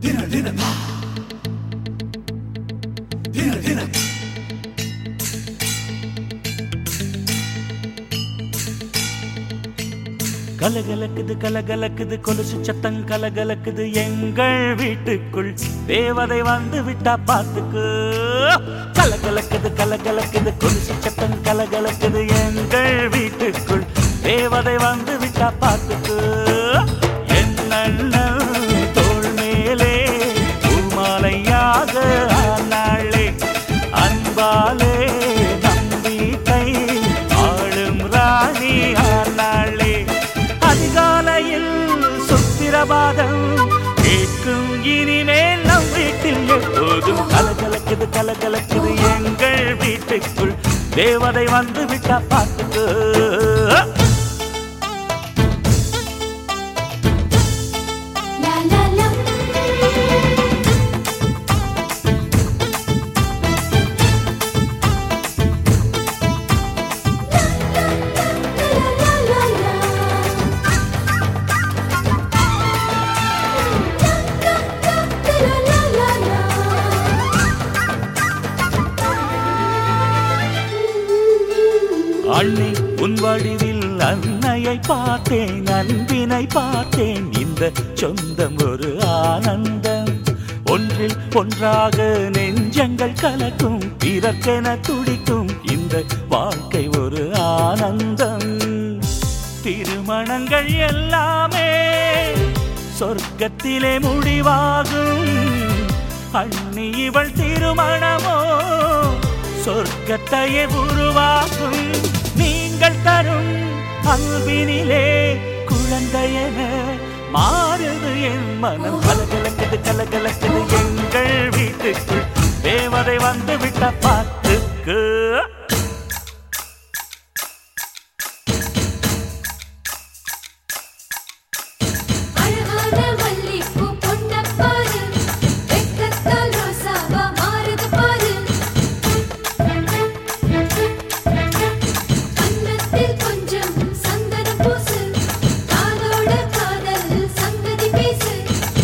dinner, dinner, pa. Dinner, dinner. கலகலக்குது கலகலக்குது கொலுசு சத்தம் கலகலக்குது எங்கள் வீட்டுக்குள் தேவதை வந்து விட்டா பார்த்துக்கு கலகலக்குது கலகலக்குது கொலுசு சத்தம் கலகலக்குது எங்கள் வீட்டுக்குள் தேவதை வந்து விட்டா பார்த்துக்கு என் அண்ணன் தோள் மேலே பூமாலையாக ஆனாளே அன்பாலே நம்பிக்கை ஆளும் ராணி ஆனாளே அதிகாலையில் சுப்பிரபாதம் கேட்கும் இனிமேல் நம் வீட்டில் எப்போதும் கலகலக்குது கலகலக்குது எங்கள் வீட்டுக்குள் தேவதை வந்து விட்டா பார்த்துக்கு La la la. La la la. La la la la. அள்ளி உன் வடிவில் அன்னையை பார்த்தேன் அன்பினை பார்த்தேன் இந்த சொந்தம் ஒரு ஆனந்தம் ஒன்றில் ஒன்றாக நெஞ்சங்கள் கலக்கும் பிறக்கென துடிக்கும் இந்த வாழ்க்கை ஒரு ஆனந்தம் திருமணங்கள் எல்லாமே சொர்க்கத்திலே முடிவாகும் அண்ணி இவள் திருமணமோ சொர்க்கத்தையே உருவாக்கும் நீங்கள் தரும் அன்பினிலே குழந்தையென மாறுது என் மனம் கலகலக்குது கலகலக்குது எங்கள் வீட்டுக்குள் தேவதை வந்து விட்ட பாட்டுக்கு அழகான மல்லிப்பூ பொண்ணப் பாரு வெட்கத்தால் ரோசாவா மாறுது பாரு கன்னத்தில் கொஞ்சம் சந்தனம் பூசு காதோட காதல் சங்கதி பேசு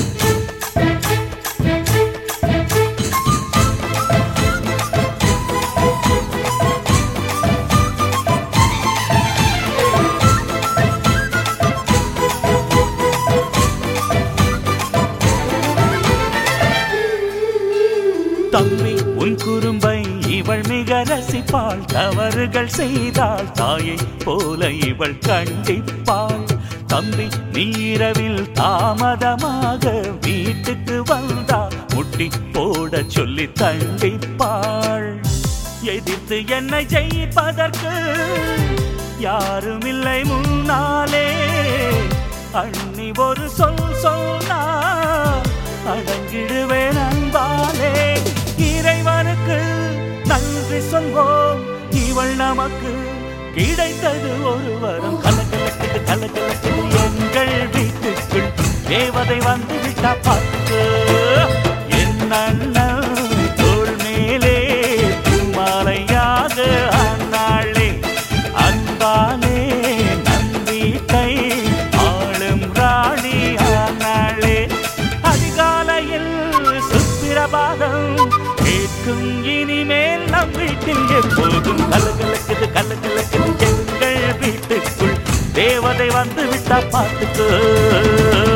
தம்பி உன் குறும்பை இவள் மிக ரசிப்பாள் தவறுகள் செய்தால் தாயை போல இவள் கண்டிப்பாள் தம்பி நீரவில் தாமதமாக வீட்டுக்கு வந்தா முட்டி போட சொல்லி தண்டிப்பாள் எதிர்த்து என்னை ஜெயிப்பதற்கு யாரும் இல்லை முன்னாலே அண்ணி ஒரு சொல் சொன்னா அடங்கிடுவேன் அன்பாலே இறைவனுக்கு நன்றி சொல்வோம் இவள் நமக்கு கிடைத்தது ஒரு வரம் கலகலக்குது கலகலக்குது எங்கள் வீட்டுக்குள் தேவதை வந்து விட்டா பார்த்து என் அண்ணன் தோள் மேலே மாலையாக ஆனாளே அன்பாலே நம்பிக்கை ஆளும் ராணி ஆனாளே அதிகாலையில் சுப்பிரபாதம் கேட்கும் இனிமேல் நம் வீட்டில் எப்போதும் கலகலக்குது கலகலக்குது எங்கள் வீட்டுக்குள் தேவதை வந்து விட்டா பார்த்துக்கோ